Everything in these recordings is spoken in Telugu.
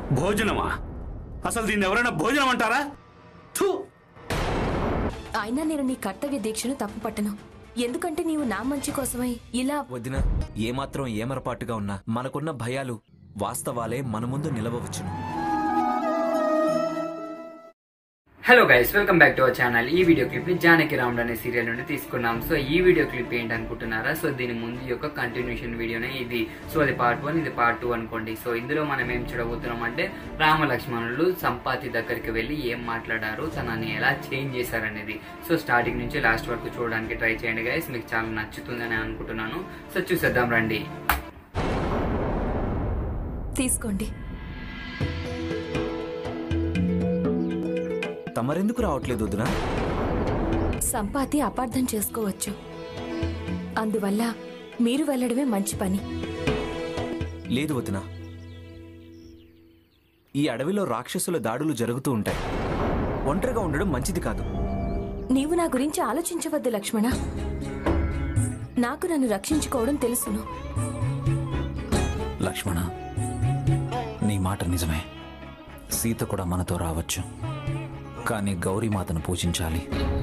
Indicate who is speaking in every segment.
Speaker 1: భోజనమా అసలు దీన్ని ఎవరైనా భోజనం అంటారా థూ
Speaker 2: అయినా నేను నీ కర్తవ్య దీక్షను తప్పుపట్టను ఎందుకంటే నీవు నా మంచి కోసమై ఇలా
Speaker 3: వదిన ఏమాత్రం ఏమరపాటుగా ఉన్నా మనకున్న భయాలు వాస్తవాలే మన ముందు నిలవవచ్చును
Speaker 4: hello guys welcome back to our channel ఈ వీడియో క్లిప్ ని జానకి రాముడు అనే సీరియల్ నుండి తీసుకున్నాం సో ఈ వీడియో క్లిప్ ఏంటి అనుకుంటున్నారా సో దీని ముందు యొక్క కంటిన్యూషన్ వీడియోనే ఇది సో అది పార్ట్ వన్ ఇది పార్ట్ టూ అనుకోండి సో ఇందులో మనం ఏం చూడబోతున్నాం అంటే రామ లక్ష్మణులు సంపాతి దగ్గరికి వెళ్ళి ఏం మాట్లాడారు తనని ఎలా చేంజ్ చేశారనేది సో స్టార్టింగ్ నుంచి లాస్ట్ వరకు చూడడానికి ట్రై చేయండి గైస్ మీకు చాలా నచ్చుతుందని అనుకుంటున్నాను సో చూసేద్దాం రండి
Speaker 2: తీసుకోండి
Speaker 3: తమరెందుకు రావట్లేదు వదిన
Speaker 2: సంపాతి అపార్థం చేసుకోవచ్చు అందువల్ల మీరు వెళ్ళడమే మంచి పని
Speaker 3: లేదు వదిన ఈ అడవిలో రాక్షసుల దాడులు జరుగుతూ ఉంటాయి ఒంటరిగా ఉండడం మంచిది కాదు
Speaker 2: నీవు నా గురించి ఆలోచించవద్దు లక్ష్మణ నాకు నన్ను రక్షించుకోవడం తెలుసును
Speaker 5: లక్ష్మణ నీ మాట నిజమే సీత కూడా మనతో రావచ్చు కానీ గౌరీమాతను పూజించాలి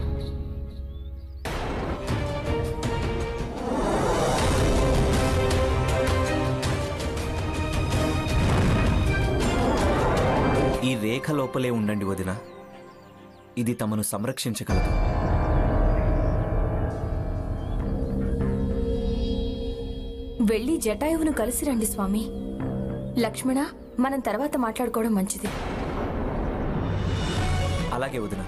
Speaker 3: ఈ రేఖ లోపలే ఉండండి వదిన ఇది తమను సంరక్షించగలదు
Speaker 2: వెళ్ళి జటాయువును కలిసి రండి స్వామి లక్ష్మణ మనం తర్వాత మాట్లాడుకోవడం మంచిది
Speaker 3: అలాగే వదిన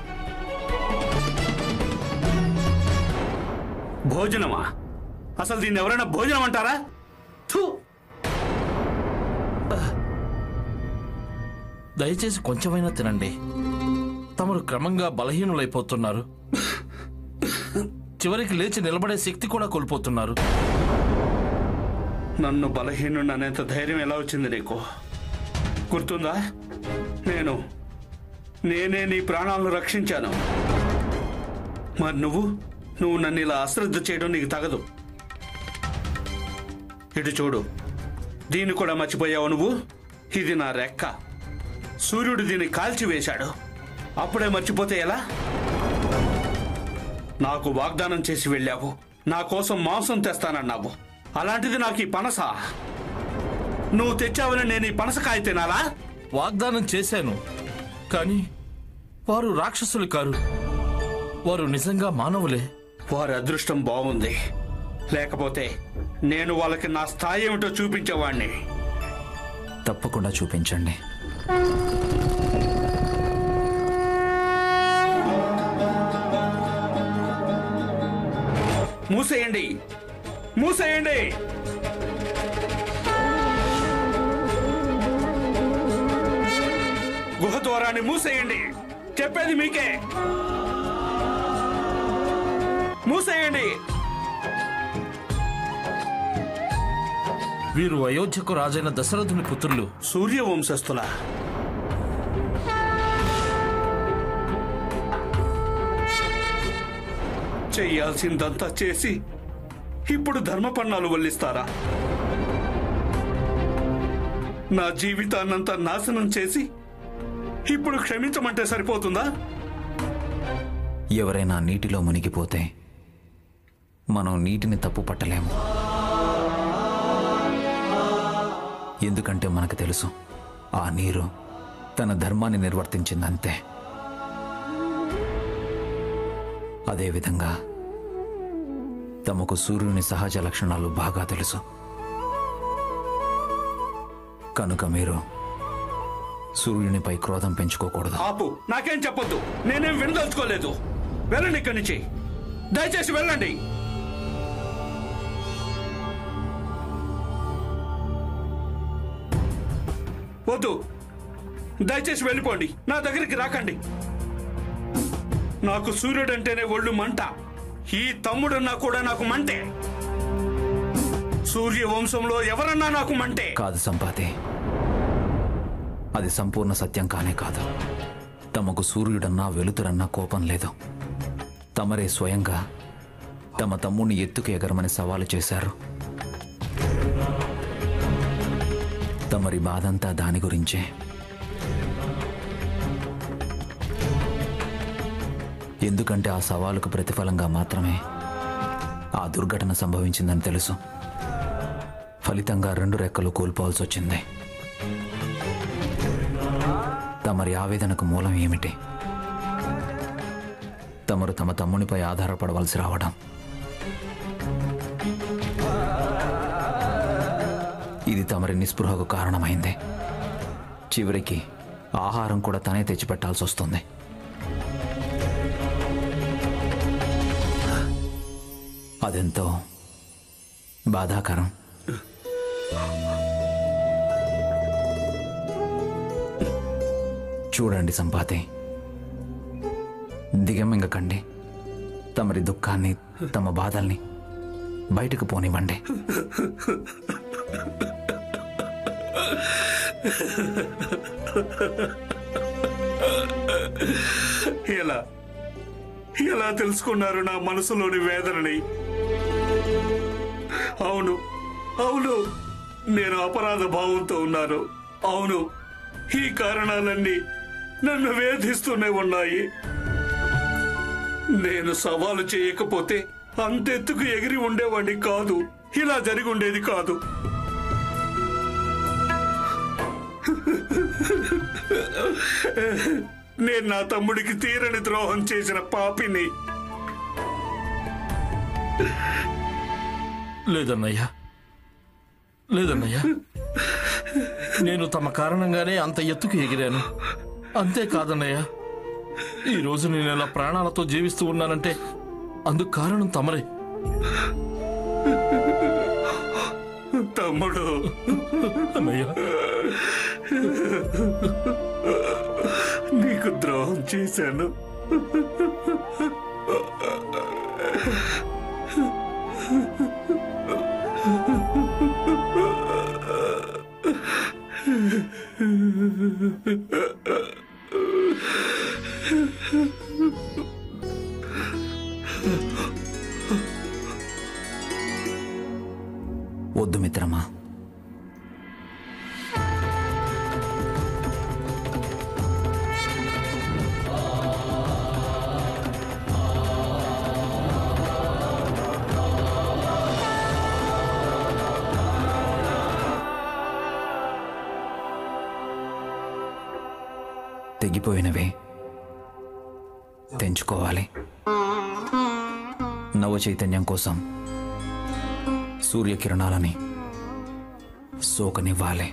Speaker 1: భోజనమా అసలు దీన్ని ఎవరైనా భోజనం అంటారా థూ
Speaker 6: దయచేసి కొంచెమైనా తినండి తమరు క్రమంగా బలహీనులైపోతున్నారు చివరికి లేచి నిలబడే శక్తి కూడా కోల్పోతున్నారు
Speaker 1: నన్ను బలహీనుడు అనేంత ధైర్యం ఎలా వచ్చింది నీకు గుర్తుందా నేను నేనే నీ ప్రాణాలను రక్షించాను మరి నువ్వు నువ్వు నన్ను ఇలా అశ్రద్ధ చేయడం నీకు తగదు ఇటు చూడు దీన్ని కూడా మర్చిపోయావు నువ్వు ఇది నా రెక్క సూర్యుడు దీన్ని కాల్చివేశాడు అప్పుడే మర్చిపోతే ఎలా నాకు వాగ్దానం చేసి వెళ్ళావు నా కోసం మాంసం తెస్తానన్నావు అలాంటిది నాకు ఈ పనస నువ్వు తెచ్చావని నేను ఈ పనసకాయ తినాలా
Speaker 6: వాగ్దానం చేశాను కానీ వారు రాక్షసులు కారు వారు నిజంగా మానవులే
Speaker 1: వారి అదృష్టం బాగుంది లేకపోతే నేను వాళ్ళకి నా స్థాయి ఏమిటో చూపించేవాణ్ణి
Speaker 5: తప్పకుండా చూపించండి
Speaker 1: మూసేయండి మూసేయండి గుహ ద్వారాన్ని మూసేయండి చెప్పేది మీకే మూసేయండి
Speaker 6: వీరు అయోధ్యకు రాజైన దశరథుని పుత్రులు
Speaker 1: సూర్యవంశస్థుల చెయ్యాల్సిందంతా చేసి ఇప్పుడు ధర్మపన్నాలు వల్లిస్తారా నా జీవితాన్నంతా నాశనం చేసి ఇప్పుడు క్షమించమంటే సరిపోతుందా
Speaker 5: ఎవరైనా నీటిలో మునిగిపోతే మనం నీటిని తప్పు పట్టలేము ఎందుకంటే మనకు తెలుసు ఆ నీరు తన ధర్మాన్ని నిర్వర్తించిందంతే అదేవిధంగా తమకు సూర్యుని సహజ లక్షణాలు బాగా తెలుసు కనుక మీరు సూర్యునిపై క్రోధం పెంచుకోకూడదు
Speaker 1: ఆపు నాకేం చెప్పొద్దు నేనేం వినదలుచుకోలేదు వెళ్ళండి ఇక్కడి నుంచి దయచేసి వెళ్ళండి వద్దు దయచేసి వెళ్ళిపోండి నా దగ్గరికి రాకండి నాకు సూర్యుడంటేనే ఒళ్ళు మంట ఈ తమ్ముడన్నా కూడా నాకు మంటే సూర్య వంశంలో ఎవరన్నా నాకు మంటే
Speaker 5: కాదు సంపాతి అది సంపూర్ణ సత్యం కానే కాదు తమకు సూర్యుడన్నా వెలుతురన్నా కోపం లేదు తమరే స్వయంగా తమ తమ్ముడిని ఎత్తుకు ఎగరమని సవాలు చేశారు తమరి బాధంతా దాని గురించే ఎందుకంటే ఆ సవాలుకు ప్రతిఫలంగా మాత్రమే ఆ దుర్ఘటన సంభవించిందని తెలుసు ఫలితంగా రెండు రెక్కలు కోల్పోవాల్సి వచ్చింది తమరి ఆవేదనకు మూలం ఏమిటి తమరు తమ తమ్మునిపై ఆధారపడవలసి రావడం ఇది తమరి నిస్పృహకు కారణమైంది చివరికి ఆహారం కూడా తనే తెచ్చిపెట్టాల్సి వస్తుంది అదెంతో బాధాకరం చూడండి సంపాతి దిగమింగకండి తమరి దుఃఖాన్ని తమ బాధల్ని బయటకు పోనివ్వండి
Speaker 1: ఎలా ఎలా తెలుసుకున్నారు నా మనసులోని వేదనని అవును అవును నేను అపరాధ భావంతో ఉన్నాను అవును ఈ కారణాలన్నీ నన్ను వేధిస్తూనే ఉన్నాయి నేను సవాలు చేయకపోతే అంతెత్తుకు ఎగిరి ఉండేవాడిని కాదు ఇలా జరిగి ఉండేది కాదు నేను నా తమ్ముడికి తీరని ద్రోహం చేసిన పాపిని
Speaker 6: లేదన్నయ్యా లేదన్నయ్యా నేను తమ కారణంగానే అంత ఎత్తుకు ఎగిరాను అంతేకాదన్నయ్యా ఈ రోజు నేను ఇలా ప్రాణాలతో జీవిస్తూ ఉన్నానంటే అందుకు కారణం తమరే
Speaker 1: తమ్ముడు
Speaker 6: అన్నయ్యా
Speaker 1: నీకు ద్రోహం చేశాను
Speaker 5: వద్దు మిత్రమా తెగిపోయినవి తెంచుకోవాలి నవ చైతన్యం కోసం సూర్యకిరణాలని సోకనివ్వాలి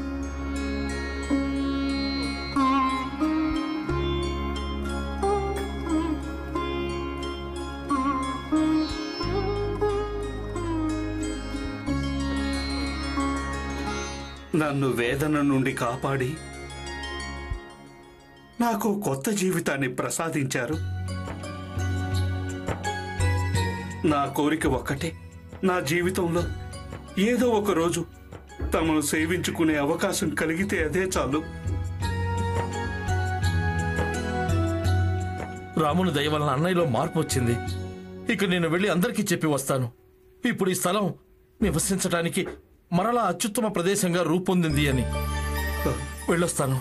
Speaker 1: నన్ను వేదన నుండి కాపాడి నాకు కొత్త జీవితాన్ని ప్రసాదించారు నా కోరిక ఒక్కటే నా జీవితంలో ఏదో ఒక రోజు తమను సేవించుకునే అవకాశం కలిగితే అదే చాలు
Speaker 6: రాముని దయ వలన అన్నయ్యలో మార్పు వచ్చింది ఇక నేను వెళ్ళి అందరికీ చెప్పి వస్తాను ఇప్పుడు ఈ స్థలం నివసించడానికి మరలా అత్యుత్తమ ప్రదేశంగా రూపొందింది అని వెళ్ళొస్తాను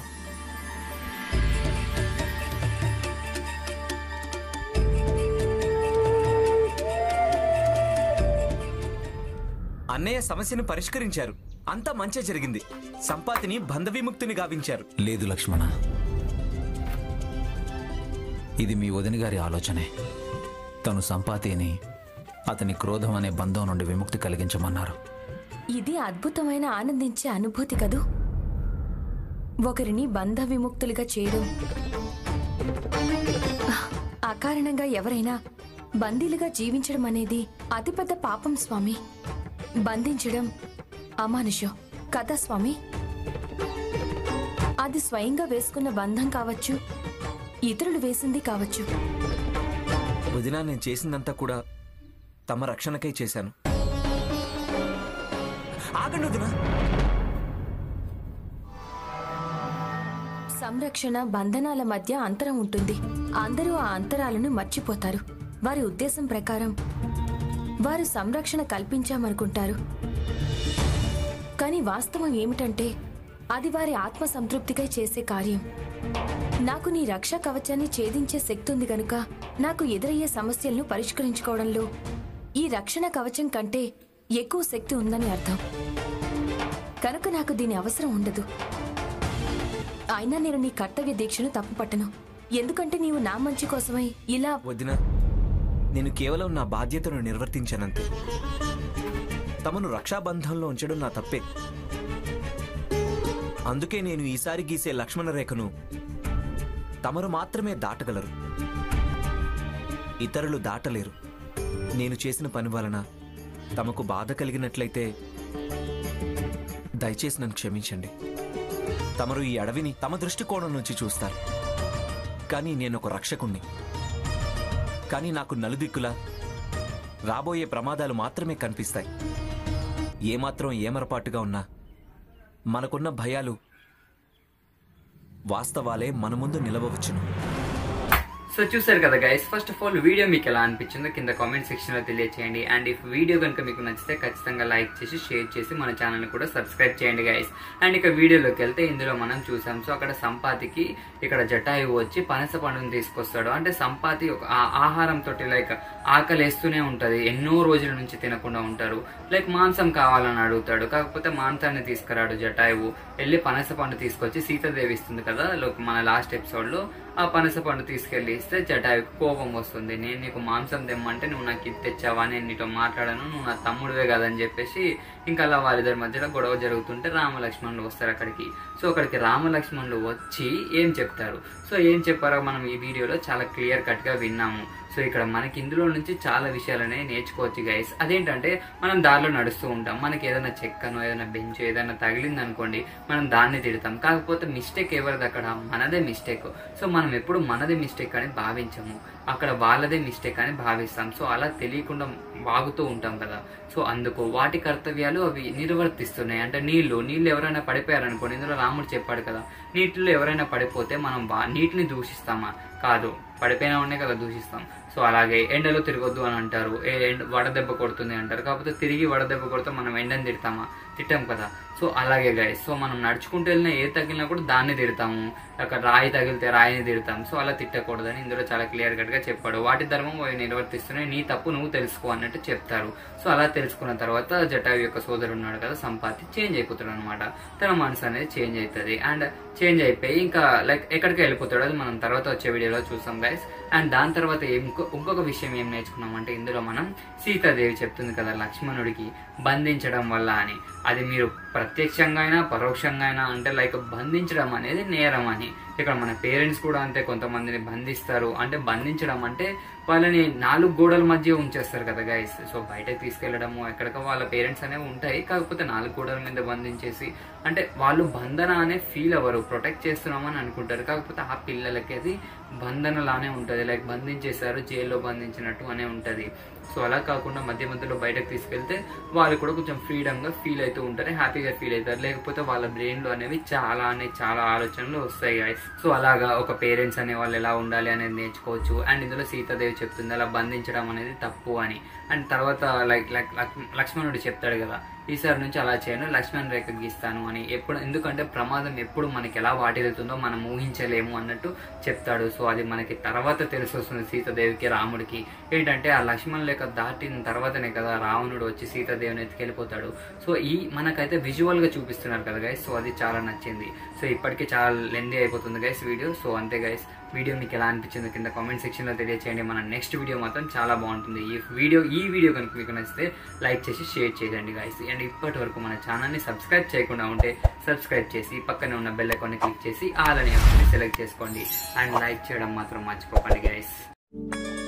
Speaker 3: అన్నయ్య సమస్యను పరిష్కరించారు అంతా మంచి జరిగింది సంపాతిని బంధ విముక్తిని గావించారు
Speaker 5: లేదు లక్ష్మణ ఇది మీ వదిన గారి ఆలోచనే తను సంపాతిని అతని క్రోధం అనే బంధం నుండి విముక్తి కలిగించమన్నారు
Speaker 2: ఇది అద్భుతమైన ఆనందించే అనుభూతి కదూ ఒకరిని బంధ విముక్తులుగా చేయడం అకారణంగా ఎవరైనా బందీలుగా జీవించడం అనేది అతిపెద్ద పాపం స్వామి బంధించడం అమానుషం కదా స్వామి అది స్వయంగా వేసుకున్న బంధం కావచ్చు ఇతరులు వేసింది కావచ్చు
Speaker 3: వదిన నేను చేసిందంతా కూడా తమ రక్షణకై చేశాను ఆగండి వదినా
Speaker 2: సంరక్షణ బంధనాల మధ్య అంతరం ఉంటుంది అందరూ ఆ అంతరాలను మర్చిపోతారు వారి ఉద్దేశం ప్రకారం వారు సంరక్షణ కల్పించామనుకుంటారు కానీ వాస్తవం ఏమిటంటే అది వారి ఆత్మ సంతృప్తికై చేసే కార్యం నాకు నీ రక్షా కవచాన్ని ఛేదించే శక్తి ఉంది గనుక నాకు ఎదురయ్యే సమస్యలను పరిష్కరించుకోవడంలో ఈ రక్షణ కవచం కంటే ఎక్కువ శక్తి ఉందని అర్థం కనుక నాకు దీని అవసరం ఉండదు అయినా నేను నీ కర్తవ్య దీక్షను తప్పుపట్టను ఎందుకంటే నీవు నా మంచి కోసమై ఇలా
Speaker 3: వదిన నేను కేవలం నా బాధ్యతను నిర్వర్తించానంతే తమను రక్షాబంధంలో ఉంచడం నా తప్పే అందుకే నేను ఈసారి గీసే లక్ష్మణ రేఖను తమరు మాత్రమే దాటగలరు ఇతరులు దాటలేరు నేను చేసిన పని వలన తమకు బాధ కలిగినట్లయితే దయచేసి నన్ను క్షమించండి తమరు ఈ అడవిని తమ దృష్టికోణం నుంచి చూస్తారు కానీ నేను ఒక రక్షకుణ్ణి కానీ నాకు నలుదిక్కులా రాబోయే ప్రమాదాలు మాత్రమే కనిపిస్తాయి ఏమాత్రం ఏమరపాటుగా ఉన్నా మనకున్న భయాలు వాస్తవాలే మన ముందు నిలవవచ్చును
Speaker 4: సో చూసారు కదా guys first of all video మీకు ఎలా అనిపించిందో కింద కామెంట్ సెక్షన్ లో తెలియచేయండి అండ్ ఇఫ్ వీడియో కనుక మీకు నచ్చితే ఖచ్చితంగా లైక్ చేసి షేర్ చేసి మన ఛానల్ కూడా సబ్స్క్రైబ్ చేయండి గైస్ అండ్ ఇక వీడియోలోకి వెళ్తే ఇందులో మనం చూసాం సో అక్కడ సంపాతికి ఇక్కడ జటాయు వచ్చి పనస పండుని తీసుకొస్తాడు అంటే సంపాతి ఒక ఆ- ఆహారంతో లైక్ ఆకలేస్తూనే ఉంటది ఎన్నో రోజుల నుంచి తినకుండా ఉంటారు లైక్ మాంసం కావాలని అడుగుతాడు కాకపోతే మాంసాన్ని తీసుకురాడు జటాయువు వెళ్ళి పనస పండు తీసుకొచ్చి సీతాదేవి ఇస్తుంది కదా లోక్- మన లాస్ట్ ఎపిసోడ్ లో ఆ పనస పండు తీసుకెళ్లి ఇస్తే జటాయుకు కోపం వస్తుంది నేను నీకు మాంసం తెమ్మంటే నువ్వు నాకు ఇది తెచ్చావా నేను నీతో మాట్లాడను నువ్వు నా తమ్ముడివే కదని చెప్పేసి ఇంకా అలా వాళ్ళిద్దరి మధ్యలో గొడవ జరుగుతుంటే రామలక్ష్మణులు వస్తారు అక్కడికి సో అక్కడికి రామలక్ష్మణులు వచ్చి ఏం చెప్తారు సో ఏం చెప్పారో మనం ఈ వీడియోలో చాలా క్లియర్ కట్ గా విన్నాము సో ఇక్కడ మనకి ఇందులో నుంచి చాలా విషయాలనే నేర్చుకోవచ్చు గైస్ అదేంటంటే మనం దారిలో నడుస్తూ ఉంటాం మనకి ఏదైనా చెక్కనో ఏదైనా బెంచ్ ఏదైనా తగిలింది అనుకోండి మనం దాన్ని తిడతాం కాకపోతే మిస్టేక్ ఎవరిది అక్కడ మనదే మిస్టేక్ సో మనం ఎప్పుడు మనదే మిస్టేక్ అని భావించము అక్కడ వాళ్ళదే మిస్టేక్ అని భావిస్తాం సో అలా తెలియకుండా వాగుతూ ఉంటాం కదా సో అందుకు వాటి కర్తవ్యాలు అవి నిర్వర్తిస్తున్నాయి అంటే నీళ్లు నీళ్ళు ఎవరైనా పడిపోయారనుకోండి ఇందులో రాముడు చెప్పాడు కదా నీటిలో ఎవరైనా పడిపోతే మనం వా- నీటిని దూషిస్తామా కాదు పడిపోయినా ఉండే కదా దూషిస్తాం సో అలాగే ఎండలో తిరగొద్దు అని అంటారు ఏ ఎండ వడదెబ్బ కొడుతుంది అంటారు కాకపోతే తిరిగి వడదెబ్బ కొడితే మనం ఎండని తిడతామా తిట్టాం కదా సో అలాగే గైస్ సో మనం నడుచుకుంటూ వెళ్ళినా ఏ తగిలినా కూడా దాన్ని తిడతాము అక్కడ రాయి తగిలితే రాయిని తిడతాం సో అలా తిట్టకూడదని ఇందులో చాలా క్లియర్ కట్ గా చెప్పాడు వాటి ధర్మం అవి నిర్వర్తిస్తున్నాయి నీ తప్పు నువ్వు తెలుసుకో అన్నట్టు చెప్తారు సో అలా తెలుసుకున్న తర్వాత జటాయు యొక్క సోదరుడు ఉన్నాడు కదా సంపాతి చేంజ్ అయిపోతాడు అనమాట తన మనసు అనేది చేంజ్ అవుతుంది అండ్ చేంజ్ అయిపోయి ఇంకా లైక్ ఎక్కడికి వెళ్ళిపోతాడు అది మనం తర్వాత వచ్చే వీడియోలో చూస్తాం గైస్ అండ్ దాని తర్వాత ఇంకో ఇంకొక విషయం ఏం నేర్చుకున్నాం అంటే ఇందులో మనం సీతాదేవి చెప్తుంది కదా లక్ష్మణుడికి బంధించడం వల్ల అని అది మీరు ప్రత్యక్షంగా అయినా పరోక్షంగా అయినా అంటే లైక్ బంధించడం అనేది నేరం అని ఇక్కడ మన పేరెంట్స్ కూడా అంతే కొంతమందిని బంధిస్తారు అంటే బంధించడం అంటే వాళ్ళని నాలుగు గోడల మధ్య ఉంచేస్తారు కదా గైస్ సో బయటకు తీసుకెళ్లడము ఎక్కడికో వాళ్ళ పేరెంట్స్ అనేవి ఉంటాయి కాకపోతే నాలుగు గోడల మీద బంధించేసి అంటే వాళ్ళు బంధన అనే ఫీల్ అవ్వరు ప్రొటెక్ట్ చేస్తున్నామని అనుకుంటారు కాకపోతే ఆ పిల్లలకి అది బంధనలానే ఉంటది లైక్ బంధించేశారు జైల్లో బంధించినట్టు అనే ఉంటది సో అలా కాకుండా మధ్య మధ్యలో బయటకు తీసుకెళ్తే వాళ్ళు కూడా కొంచెం ఫ్రీడమ్ గా ఫీల్ అవుతూ ఉంటారు హ్యాపీగా ఫీల్ అవుతారు లేకపోతే వాళ్ళ బ్రెయిన్ లో అనేవి చాలా అనే చాలా ఆలోచనలు వస్తాయి guys. సో అలాగా ఒక పేరెంట్స్ అనే వాళ్ళు ఎలా ఉండాలి అనేది నేర్చుకోవచ్చు అండ్ ఇందులో సీతాదేవి చెప్తుంది అలా బంధించడం అనేది తప్పు అని అండ్ తర్వాత లైక్ లైక్ లక్ష్మణుడు చెప్తాడు కదా ఈసారి నుంచి అలా చేయను లక్ష్మణ్ రేఖ గీస్తాను అని ఎప్పుడు ఎందుకంటే ప్రమాదం ఎప్పుడు మనకి ఎలా వాటిల్లుతుందో మనం ఊహించలేము అన్నట్టు చెప్తాడు సో అది మనకి తర్వాత తెలిసి వస్తుంది సీతాదేవికి రాముడికి ఏంటంటే ఆ లక్ష్మణ్ రేఖ దాటిన తర్వాతనే కదా రావణుడు వచ్చి సీతాదేవిని ఎత్తుకెళ్ళిపోతాడు సో ఈ మనకైతే విజువల్ గా చూపిస్తున్నారు కదా గైస్ సో అది చాలా నచ్చింది సో ఇప్పటికి చాలా లెందీ అయిపోతుంది గైస్ వీడియో సో అంతే గైస్ వీడియో మీకు ఎలా అనిపించింది కింద కామెంట్ సెక్షన్ లో తెలియచేయండి మన నెక్స్ట్ వీడియో మాత్రం చాలా బాగుంటుంది ఈ వీడియో ఈ వీడియో కనుక మీకు నచ్చితే లైక్ చేసి షేర్ చేయండి గైస్ అండ్ ఇప్పటి వరకు మన ఛానల్ ని సబ్స్క్రైబ్ చేయకుండా ఉంటే సబ్స్క్రైబ్ చేసి పక్కనే ఉన్న బెల్ ఐకాన్ క్లిక్ చేసి ఆల్ అనే సెలెక్ట్ చేసుకోండి అండ్ లైక్ చేయడం మాత్రం మర్చిపోకండి గైస్